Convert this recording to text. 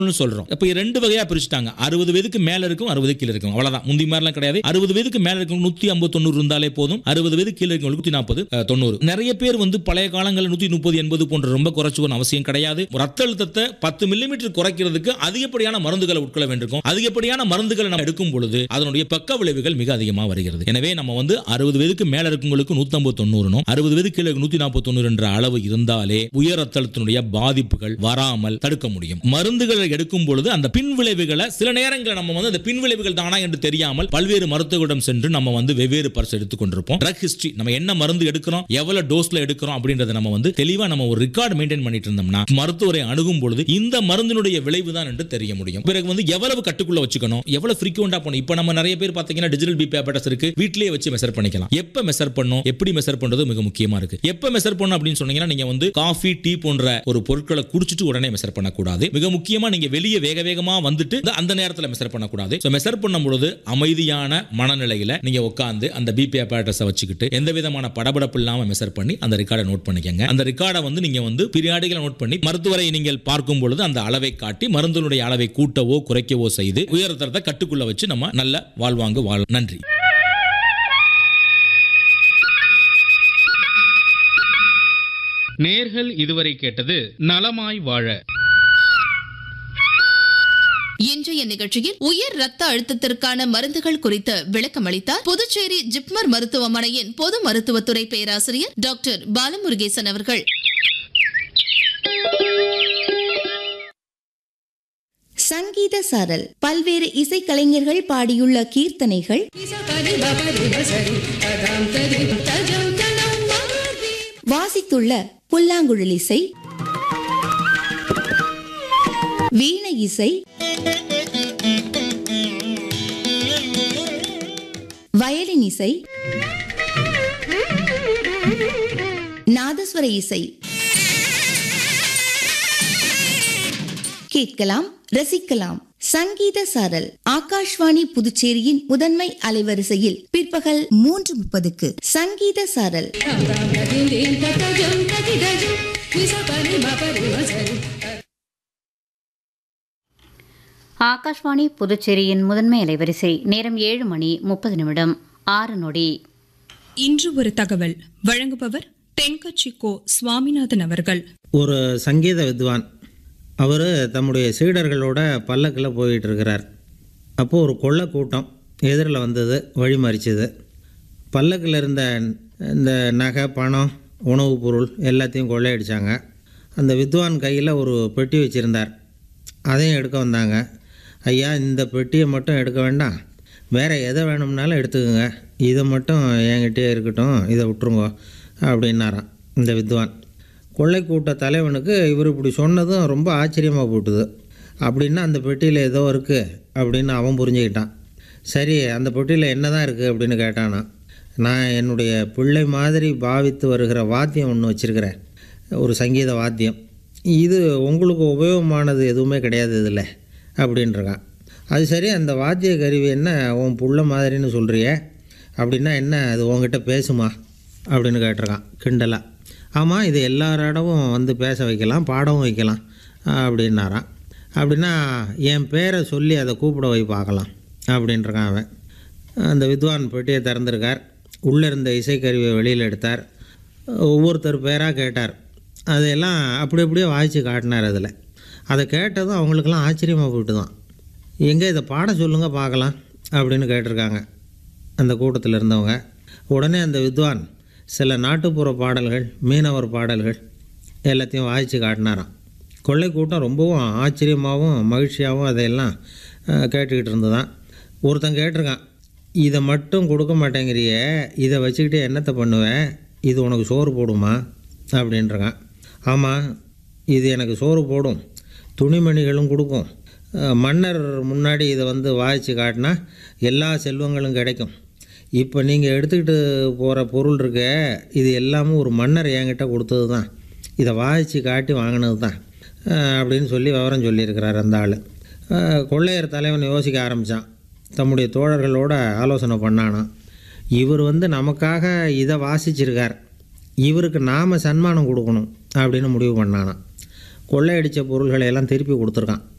ன்னு சொல்றோம் இப்ப ரெண்டு வகையா பிரிச்சுட்டாங்க அறுபது வயதுக்கு மேல இருக்கும் அறுபது கீழே இருக்கும் அவ்வளவுதான் முந்தி மாதிரிலாம் கிடையாது அறுபது வயதுக்கு மேல இருக்கும் நூத்தி ஐம்பது தொண்ணூறு இருந்தாலே போதும் அறுபது வயது கீழே இருக்கவங்களுக்கு நூத்தி நாற்பது தொண்ணூறு நிறைய பேர் வந்து பழைய காலங்களில் நூத்தி முப்பது எண்பது போன்ற ரொம்ப குறைச்சுக்கணும் அவசியம் கிடையாது ரத்த அழுத்தத்தை பத்து மில்லிமீட்டர் குறைக்கிறதுக்கு அதிகப்படியான மருந்துகளை உட்கொள்ள வேண்டியிருக்கும் அதிகப்படியான மருந்துகளை நம்ம எடுக்கும் பொழுது அதனுடைய பக்க விளைவுகள் மிக அதிகமாக வருகிறது எனவே நம்ம வந்து அறுபது வயதுக்கு மேல இருக்கவங்களுக்கு நூத்தம்பது தொண்ணூறுனும் அறுபது வயது கீழே நூத்தி நாற்பது தொண்ணூறு என்ற அளவு இருந்தாலே உயர் ரத்த அழுத்தத்தினுடைய பாதிப்புகள் வராமல் தடுக்க முடியும் மருந்துகளை எடுக்கும் பொழுது அந்த பின் விளைவுகளை சில நேரங்களில் நம்ம வந்து அந்த பின் விளைவுகள் தானா என்று தெரியாமல் பல்வேறு மருத்துவரிடம் சென்று நம்ம வந்து வெவ்வேறு பர்ஸ் எடுத்துக் கொண்டிருப்போம் ட்ரக் ஹிஸ்டரி நம்ம என்ன மருந்து எடுக்கிறோம் எவ்வளவு டோஸ்ல எடுக்கிறோம் அப்படின்றத நம்ம வந்து தெளிவா நம்ம ஒரு ரெக்கார்டு மெயின்டைன் பண்ணிட்டு இருந்தோம்னா மருத்துவரை அணுகும் பொழுது இந்த மருந்தினுடைய விளைவு தான் என்று தெரிய முடியும் பிறகு வந்து எவ்வளவு கட்டுக்குள்ள வச்சுக்கணும் எவ்வளவு ஃப்ரீக்வெண்டா பண்ணணும் இப்போ நம்ம நிறைய பேர் பாத்தீங்கன்னா டிஜிட்டல் பி பேப்பர்ஸ் இருக்கு வீட்லயே வச்சு மெஷர் பண்ணிக்கலாம் எப்ப மெஷர் பண்ணும் எப்படி மெஷர் பண்றது மிக முக்கியமா இருக்கு எப்ப மெஷர் பண்ணும் அப்படின்னு சொன்னீங்கன்னா நீங்க வந்து காஃபி டீ போன்ற ஒரு பொருட்களை குடிச்சிட்டு உடனே மெஷர் பண்ணக்கூடாது மிக முக்கியமா நீங்க வெளியே வேக வேகமா வந்துட்டு இந்த- அந்த நேரத்தில் மெஷர் பண்ணக்கூடாது ஸோ மெஷர் பண்ணும் பொழுது அமைதியான மனநிலையில நீங்க உட்காந்து அந்த பிபி apparatus-அ வச்சுக்கிட்டு எந்த விதமான படபடப்பு இல்லாம மெஷர் பண்ணி அந்த ரெக்கார்டை நோட் பண்ணிக்கங்க அந்த ரெக்கார்டை வந்து நீங்க வந்து பீரியாடிகளை நோட் பண்ணி மருத்துவரை நீங்கள் பார்க்கும் பொழுது அந்த அளவை காட்டி மருந்தினுடைய அளவை கூட்டவோ குறைக்கவோ செய்து உயர்தரத்தை கட்டுக்குள்ள வச்சு நம்ம நல்ல வாழ்வாங்கு வாழ நன்றி நேர்கள் இதுவரை கேட்டது நலமாய் வாழ இன்றைய நிகழ்ச்சியில் உயர் ரத்த அழுத்தத்திற்கான மருந்துகள் குறித்து விளக்கம் அளித்தார் புதுச்சேரி ஜிப்மர் மருத்துவமனையின் பொது மருத்துவத்துறை பேராசிரியர் டாக்டர் பாலமுருகேசன் அவர்கள் சங்கீத சாரல் பல்வேறு இசைக்கலைஞர்கள் பாடியுள்ள கீர்த்தனைகள் வாசித்துள்ள புல்லாங்குழல் இசை வீணை இசை வயலின் இசை நாதஸ்வர இசை கேட்கலாம் ரசிக்கலாம் சங்கீத சாரல் ஆகாஷ்வாணி புதுச்சேரியின் முதன்மை அலைவரிசையில் பிற்பகல் மூன்று முப்பதுக்கு சங்கீத சாரல் ஆகாஷ்வாணி புதுச்சேரியின் முதன்மை அலைவரிசை நேரம் ஏழு மணி முப்பது நிமிடம் ஆறு நொடி இன்று ஒரு தகவல் வழங்குபவர் தென்கட்சி கோ சுவாமிநாதன் அவர்கள் ஒரு சங்கீத வித்வான் அவர் தம்முடைய சீடர்களோட பல்லக்கில் போயிட்டு இருக்கிறார் அப்போது ஒரு கொள்ளை கூட்டம் எதிரில் வந்தது வழி மறிச்சது பல்லக்கில் இருந்த இந்த நகை பணம் உணவுப் பொருள் எல்லாத்தையும் கொள்ளையடிச்சாங்க அந்த வித்வான் கையில் ஒரு பெட்டி வச்சுருந்தார் அதையும் எடுக்க வந்தாங்க ஐயா இந்த பெட்டியை மட்டும் எடுக்க வேண்டாம் வேறு எதை வேணும்னாலும் எடுத்துக்கோங்க இதை மட்டும் என்கிட்டயே இருக்கட்டும் இதை விட்டுருங்க அப்படின்னாராம் இந்த வித்வான் கொள்ளை கூட்ட தலைவனுக்கு இவர் இப்படி சொன்னதும் ரொம்ப ஆச்சரியமாக போட்டுது அப்படின்னா அந்த பெட்டியில் ஏதோ இருக்குது அப்படின்னு அவன் புரிஞ்சுக்கிட்டான் சரி அந்த பெட்டியில் என்ன தான் இருக்குது அப்படின்னு கேட்டானா நான் என்னுடைய பிள்ளை மாதிரி பாவித்து வருகிற வாத்தியம் ஒன்று வச்சுருக்கிறேன் ஒரு சங்கீத வாத்தியம் இது உங்களுக்கு உபயோகமானது எதுவுமே கிடையாது இதில் அப்படின்றான் அது சரி அந்த வாத்திய கருவி என்ன உன் புள்ள மாதிரின்னு சொல்கிறியே அப்படின்னா என்ன அது உங்ககிட்ட பேசுமா அப்படின்னு கேட்டிருக்கான் கிண்டலாக ஆமாம் இது எல்லாரோடவும் வந்து பேச வைக்கலாம் பாடவும் வைக்கலாம் அப்படின்னாரான் அப்படின்னா என் பேரை சொல்லி அதை கூப்பிட வை பார்க்கலாம் அப்படின்றான் அவன் அந்த வித்வான் பெட்டியை திறந்திருக்கார் உள்ளே இருந்த இசைக்கருவியை வெளியில் எடுத்தார் ஒவ்வொருத்தர் பேராக கேட்டார் அதையெல்லாம் அப்படி அப்படியே வாய்ச்சி காட்டினார் அதில் அதை கேட்டதும் அவங்களுக்கெல்லாம் ஆச்சரியமாக போயிட்டு தான் எங்கே இதை பாட சொல்லுங்க பார்க்கலாம் அப்படின்னு கேட்டிருக்காங்க அந்த கூட்டத்தில் இருந்தவங்க உடனே அந்த வித்வான் சில நாட்டுப்புற பாடல்கள் மீனவர் பாடல்கள் எல்லாத்தையும் வாய்ச்சி காட்டினாராம் கொள்ளை கூட்டம் ரொம்பவும் ஆச்சரியமாகவும் மகிழ்ச்சியாகவும் அதையெல்லாம் அஹ், கேட்டுக்கிட்டு இருந்ததான் ஒருத்தன் கேட்டிருக்கான் இதை மட்டும் கொடுக்க மாட்டேங்கிறியே இதை வச்சுக்கிட்டு என்னத்தை பண்ணுவேன் இது உனக்கு சோறு போடுமா அப்படின்றான் ஆமாம் இது எனக்கு சோறு போடும் துணிமணிகளும் கொடுக்கும் அஹ், மன்னர் முன்னாடி இதை வந்து வாய்ச்சி காட்டினா எல்லா செல்வங்களும் கிடைக்கும் இப்போ நீங்கள் எடுத்துக்கிட்டு போகிற பொருள் இருக்க இது எல்லாமே ஒரு மன்னர் என்கிட்ட கொடுத்தது தான் இதை வாய்ச்சி காட்டி வாங்கினது தான் அஹ், அப்படின்னு சொல்லி விவரம் சொல்லியிருக்கிறார் அந்த ஆள் கொள்ளையர் தலைவன் யோசிக்க ஆரம்பித்தான் தம்முடைய தோழர்களோட ஆலோசனை பண்ணானாம் இவர் வந்து நமக்காக இதை வாசிச்சிருக்கார் இவருக்கு நாம் சன்மானம் கொடுக்கணும் அப்படின்னு முடிவு பண்ணானாம் கொள்ளையடித்த பொருள்களை எல்லாம் திருப்பி கொடுத்துருக்கான்